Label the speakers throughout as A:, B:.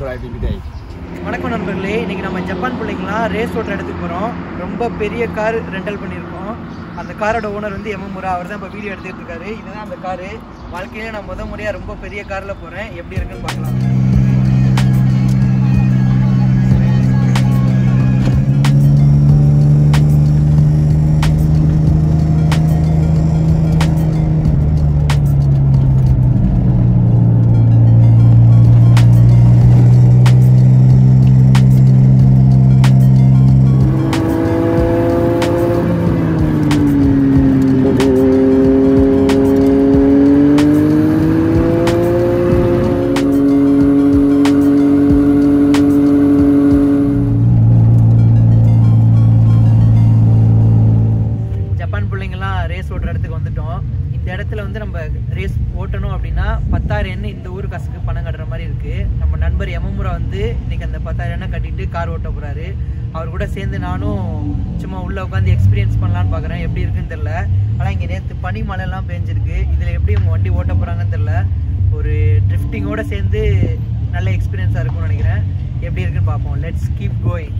A: driving today.
B: வணக்கம் நண்பர்களே இன்னைக்கு நம்ம ஜப்பான் பிள்ளைங்களாம் ரேஸ் ஓட்டுற இடத்துக்கு போகிறோம் ரொம்ப பெரிய கார் ரெண்டல் பண்ணியிருக்கோம் அந்த காரோட ஓனர் வந்து எமமுரா அவர் தான் இப்போ வீடியோ எடுத்துகிட்டு இருக்காரு இதுதான் அந்த காரு வாழ்க்கையில நான் முத முறையாக ரொம்ப பெரிய காரில் போகிறேன் எப்படி இருக்குன்னு பார்க்கலாம் ஜப்பான் பிள்ளைங்கலாம் ரேஸ் ஓட்டுற இடத்துக்கு வந்துட்டோம் இந்த இடத்துல வந்து நம்ம ரேஸ் ஓட்டணும் அப்படின்னா பத்தாயிரம் எண்ணெய் இந்த ஊர் காசுக்கு பணம் கட்டுற மாதிரி இருக்கு நம்ம நண்பர் எமமுரா வந்து இன்னைக்கு அந்த பத்தாயிரம் எண்ணெய் கட்டிட்டு கார் ஓட்ட போறாரு அவர் கூட சேர்ந்து நானும் சும்மா உள்ள உட்காந்து எக்ஸ்பீரியன்ஸ் பண்ணலான்னு பார்க்குறேன் எப்படி இருக்குன்னு தெரில ஆனால் இங்கே நேற்று பனி மழைலாம் பெஞ்சிருக்கு இதில் எப்படி அவங்க வண்டி ஓட்ட போகிறாங்கன்னு தெரில ஒரு ட்ரிஃப்டிங்கோட சேர்ந்து நல்ல எக்ஸ்பீரியன்ஸாக இருக்கும்னு நினைக்கிறேன் எப்படி இருக்குன்னு பார்ப்போம் லெட்ஸ் கீப் கோயிங்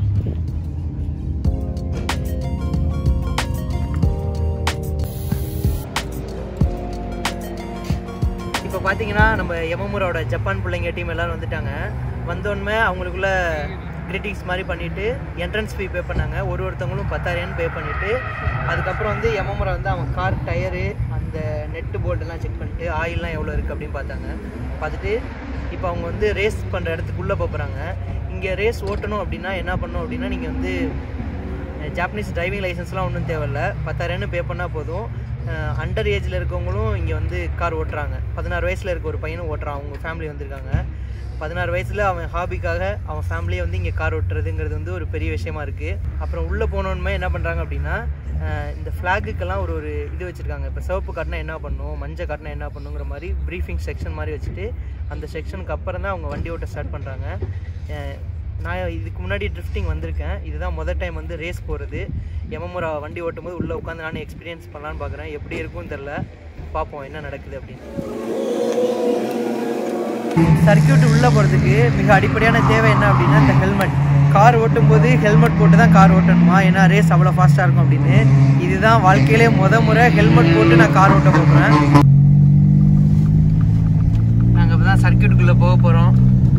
B: இப்போ பார்த்தீங்கன்னா நம்ம எமமுரோட ஜப்பான் பிள்ளைங்க டீம் எல்லாரும் வந்துட்டாங்க வந்தோடனே அவங்களுக்குள்ள கிரிட்டிக்ஸ் மாதிரி பண்ணிட்டு என்ட்ரன்ஸ் ஃபீ பே பண்ணாங்க ஒரு ஒருத்தவங்களும் பத்தாயிரம் பே பண்ணிட்டு அதுக்கப்புறம் வந்து எமமுறை வந்து அவங்க கார் டயரு அந்த நெட்டு போல்டெல்லாம் செக் பண்ணிட்டு ஆயில்லாம் எவ்வளோ இருக்குது அப்படின்னு பார்த்தாங்க பார்த்துட்டு இப்போ அவங்க வந்து ரேஸ் பண்ணுற இடத்துக்குள்ளே போகிறாங்க இங்கே ரேஸ் ஓட்டணும் அப்படின்னா என்ன பண்ணணும் அப்படின்னா நீங்கள் வந்து ஜாப்பனீஸ் டிரைவிங் லைசன்ஸ்லாம் ஒன்றும் தேவையில்ல பத்தாயிரம்னு பே பண்ணால் போதும் அண்டர் ஏஜில் இருக்கவங்களும் இங்கே வந்து கார் ஓட்டுறாங்க பதினாறு வயசில் இருக்க ஒரு பையனும் ஓட்டுறான் அவங்க ஃபேமிலி வந்திருக்காங்க பதினாறு வயசில் அவன் ஹாபிக்காக அவன் ஃபேமிலியை வந்து இங்கே கார் ஓட்டுறதுங்கிறது வந்து ஒரு பெரிய விஷயமா இருக்குது அப்புறம் உள்ளே போனோன்மே என்ன பண்ணுறாங்க அப்படின்னா அஹ் இந்த ஃப்ளாகுக்கெல்லாம் ஒரு ஒரு இது வச்சுருக்காங்க இப்போ சிவப்பு காட்டினா என்ன பண்ணும் மஞ்சள் காட்டினா என்ன பண்ணுங்கிற மாதிரி ப்ரீஃபிங் செக்ஷன் மாதிரி வச்சுட்டு அந்த செக்ஷனுக்கு அப்புறம் தான் அவங்க வண்டி ஓட்ட ஸ்டார்ட் பண்ணுறாங்க நான் இதுக்கு முன்னாடி ட்ரிஃப்டிங் வந்திருக்கேன் இதுதான் முதல் டைம் வந்து ரேஸ் போகிறது எமமுரா வண்டி ஓட்டும் போது உள்ளே உட்காந்து நானும் எக்ஸ்பீரியன்ஸ் பண்ணலான்னு பார்க்குறேன் எப்படி இருக்கும்னு தெரில பார்ப்போம் என்ன நடக்குது அப்படின்னு சர்க்கியூட் உள்ளே போகிறதுக்கு மிக அடிப்படையான தேவை என்ன அப்படின்னா இந்த ஹெல்மெட் கார் ஓட்டும் போது ஹெல்மெட் போட்டு தான் கார் ஓட்டணுமா ஏன்னா ரேஸ் அவ்வளோ ஃபாஸ்ட்டாக இருக்கும் அப்படின்னு இதுதான் வாழ்க்கையிலே முத முறை ஹெல்மெட் போட்டு நான் கார் ஓட்ட போகிறேன் நாங்கள் இப்போ தான் சர்க்கியூட்டுக்குள்ளே போக போகிறோம்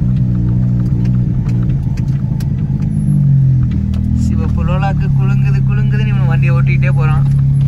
B: சிவப்பு லோலாக்கு குலுங்குது குலுங்குதுன்னு இவன் வண்டியை ஓட்டிக்கிட்டே போகிறான்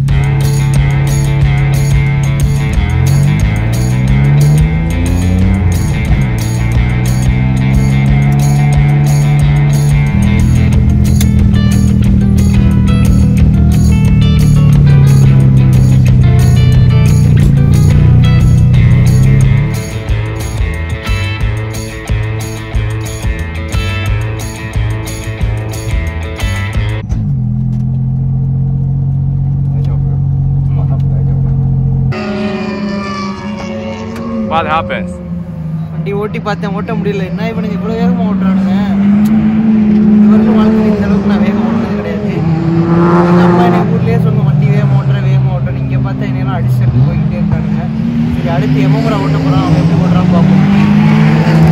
A: What happens?
B: வண்டி ஓட்டி பார்த்தேன் ஓட்ட முடியல என்ன இவனுக்கு இவ்வளோ வேகமாக ஓட்டுறானுங்க இது வரைக்கும் வாழ்க்கையில் இந்த அளவுக்கு நான் வேகம் ஓட்டுறது கிடையாது எங்கள் அம்மா எனக்கு ஊர்லேயே சொன்ன வண்டி வேகமாக ஓட்டுறேன் வேகமாக ஓட்டுறேன் இங்கே பார்த்தா என்னெல்லாம் அடிச்சுட்டு போய்கிட்டே இருக்கானுங்க சரி அடுத்து எமமுறை ஓட்ட போகிறான் அவன் எப்படி ஓட்டுறான்னு பார்ப்போம்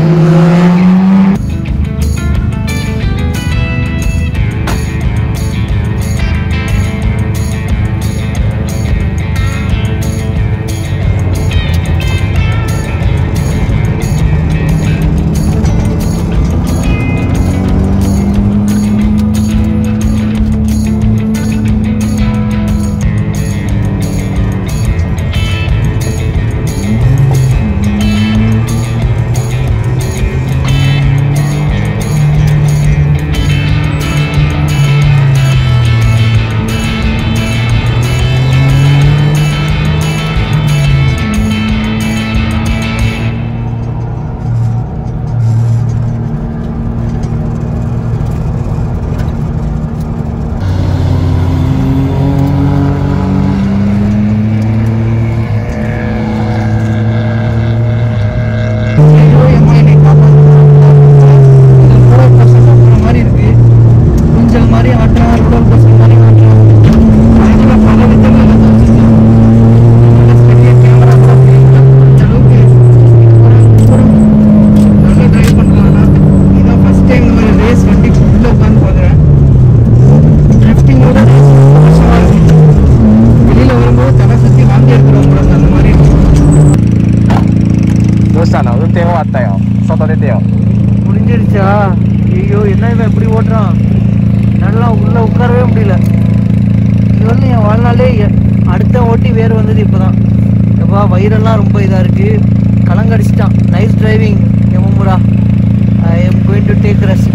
A: ト出てよ
B: முடிஞ்சிருச்சா ஐயோ என்ன இவன் இப்படி ஓட்டுறான் நல்லா உள்ள உட்காரவே முடியல இது வந்து என் வாழ்நாளே எ- அடுத்த ஓட்டி வேறு வந்தது இப்போதான் எப்பா வயிறெல்லாம் ரொம்ப இதாக இருக்கு கலங்கடிச்சிட்டான் நைஸ் டிரைவிங் எமமுரா I am going to take rest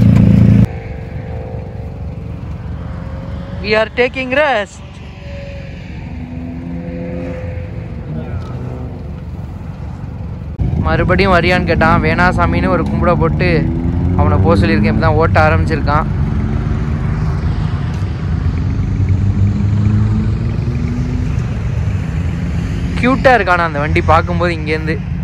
B: we are taking rest மறுபடியும் வரியான்னு கேட்டான் வேணா சாமின்னு ஒரு கும்பிட போட்டு அவனை போக சொல்லியிருக்கேன் இப்போ தான் ஓட்ட ஆரம்பிச்சிருக்கான் க்யூட்டாக இருக்கானா அந்த வண்டி பார்க்கும்போது இங்கேருந்து